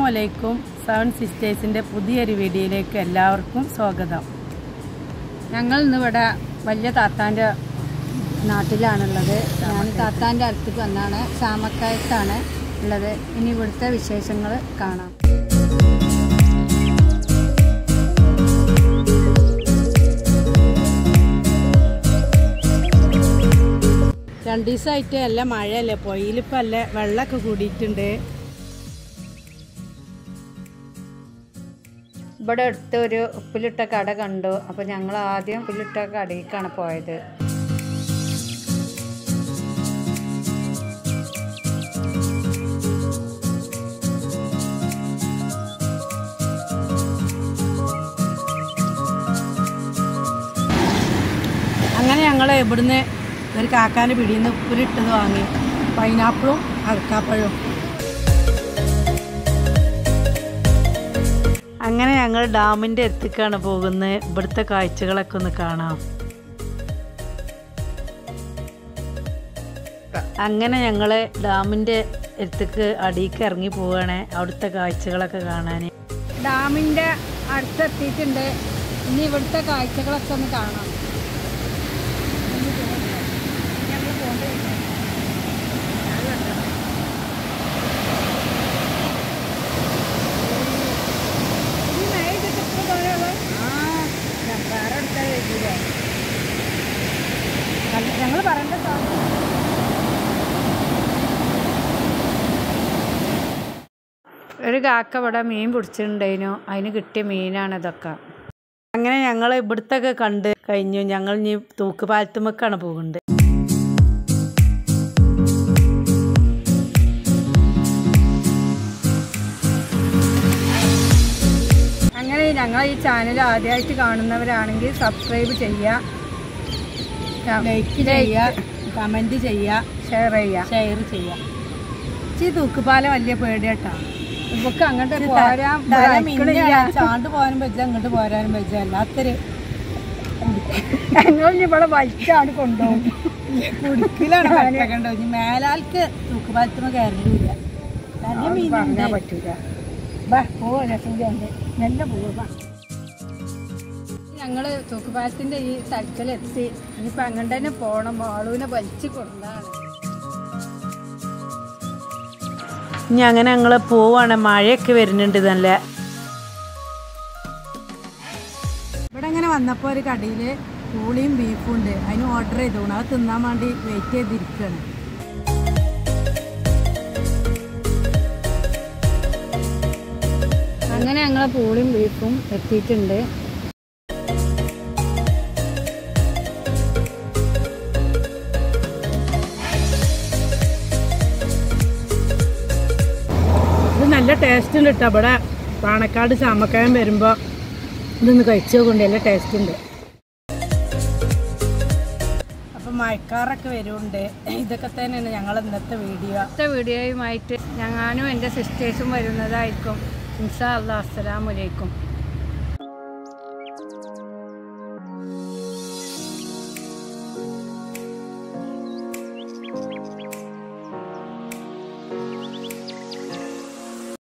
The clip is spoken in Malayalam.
അലൈക്കും സൗണ്ട് സിസ്റ്റേഴ്സിൻ്റെ പുതിയൊരു വീഡിയോയിലേക്ക് എല്ലാവർക്കും സ്വാഗതം ഞങ്ങൾ ഇന്ന് ഇവിടെ വലിയ താത്താൻ്റെ നാട്ടിലാണുള്ളത് ഞാൻ താത്താൻ്റെ അടുത്തേക്ക് വന്നാണ് ചാമക്കയത്താണ് ഉള്ളത് ഇനി ഇവിടുത്തെ വിശേഷങ്ങൾ കാണാം രണ്ട് ദിവസമായിട്ട് നല്ല മഴയല്ലേ പൊയിലിപ്പോൾ നല്ല വെള്ളമൊക്കെ കൂടിയിട്ടുണ്ട് ഇവിടെ അടുത്ത് ഒരു ഉപ്പിലിട്ട കട കണ്ടു അപ്പോൾ ഞങ്ങൾ ആദ്യം ഉപ്പിലിട്ട കടയിലേക്കാണ് പോയത് അങ്ങനെ ഞങ്ങൾ ഇവിടുന്ന് ഒരു കാക്കാൻ്റെ പിടിയിൽ നിന്ന് ഉപ്പിലിട്ടത് വാങ്ങി പൈനാപ്പിളും അടക്കാപ്പഴവും അങ്ങനെ ഞങ്ങൾ ഡാമിൻ്റെ അടുത്തേക്കാണ് പോകുന്നത് ഇവിടുത്തെ കാഴ്ചകളൊക്കെ ഒന്ന് കാണാം അങ്ങനെ ഞങ്ങൾ ഡാമിൻ്റെ അടുത്തേക്ക് അടിയിലേക്ക് ഇറങ്ങി പോവുകയാണ് അവിടുത്തെ കാഴ്ചകളൊക്കെ കാണാൻ ഡാമിൻ്റെ അടുത്തെത്തിയിട്ടുണ്ട് ഇനി ഇവിടുത്തെ കാഴ്ചകളൊക്കെ ഒന്ന് കാണാം ഞങ്ങൾ പറയണ്ട ഒരു കാക്ക ഇവിടെ മീൻ പിടിച്ചിട്ടുണ്ടായിരുന്നു അതിന് കിട്ടിയ മീനാണ് ഇതൊക്കെ അങ്ങനെ ഞങ്ങൾ ഇവിടുത്തെ ഒക്കെ കണ്ട് കഴിഞ്ഞു ഞങ്ങൾ ഇനി തൂക്കുപാലത്തുമൊക്കെയാണ് പോകുന്നത് അങ്ങനെ ഞങ്ങൾ ഈ ചാനൽ ആദ്യമായിട്ട് കാണുന്നവരാണെങ്കിൽ സബ്സ്ക്രൈബ് ചെയ്യുക ലൈക്ക് ചെയ്യുക കമൻറ്റ് ചെയ്യുക ഷെയർ ചെയ്യുക ഷെയർ ചെയ്യുക ഈ തൂക്കുപാലം വലിയ പേടിയാട്ടാ ഇവക്ക് അങ്ങോട്ട് പോരാൻ തല ഭയങ്കര മിന്നില്ല. ചാണ്ട് പോകാനും പറ്റില്ല അങ്ങോട്ട് പോരാനും പറ്റില്ല അല്ലാത്തൊരു ഞങ്ങൾ ഇനി ഇവിടെ വലിച്ചാണ് കൊണ്ടുപോകും കുടുക്കിലാണ് പറ്റക്കണ്ടോ ഇനി മേലാൽക്ക് തൂക്കുപാലത്തുമ്പോ കയറില്ല നല്ല മീനുണ്ട് പറഞ്ഞാൽ പറ്റൂല ബാ പോവാ രസമുണ്ട് നല്ല പോവാ ഞങ്ങള് തൂക്കുപാലത്തിന്റെ ഈ സ്ഥലത്തിലെത്തി ഇനിയിപ്പോ അങ്ങോട്ട് തന്നെ പോണം മാളൂനെ വലിച്ചു കൊണ്ടാണ് ഇനി അങ്ങനെ ഞങ്ങൾ പോവാണ് മഴയൊക്കെ വരുന്നുണ്ട് നല്ല ഇവിടെ ഇങ്ങനെ വന്നപ്പോൾ ഒരു കടയിൽ പൂളിയും ബീഫും ഉണ്ട് അതിന് ഓർഡർ ചെയ്തു അത് തിന്നാൻ വേണ്ടി വെയിറ്റ് ചെയ്തിരിക്കുകയാണ് അങ്ങനെ ഞങ്ങളെ പൂളിയും ബീഫും എത്തിയിട്ടുണ്ട് ഇത് നല്ല ടേസ്റ്റ് ഉണ്ട് കേട്ടോ ഇവിടെ പാണക്കാട് ചാമക്കായം വരുമ്പോൾ ഇതൊന്ന് കഴിച്ചു നോക്കുന്നുണ്ട് നല്ല ടേസ്റ്റ് ഉണ്ട് അപ്പം മഴക്കാറൊക്കെ വരുന്നുണ്ട് ഇതൊക്കെ തന്നെയാണ് ഞങ്ങൾ ഇന്നത്തെ വീഡിയോ അടുത്ത വീഡിയോയുമായിട്ട് ഞാനും എൻ്റെ സിസ്റ്റേഴ്സും വരുന്നതായിരിക്കും ഇൻഷാ അല്ലാ അസ്സലാമലൈക്കും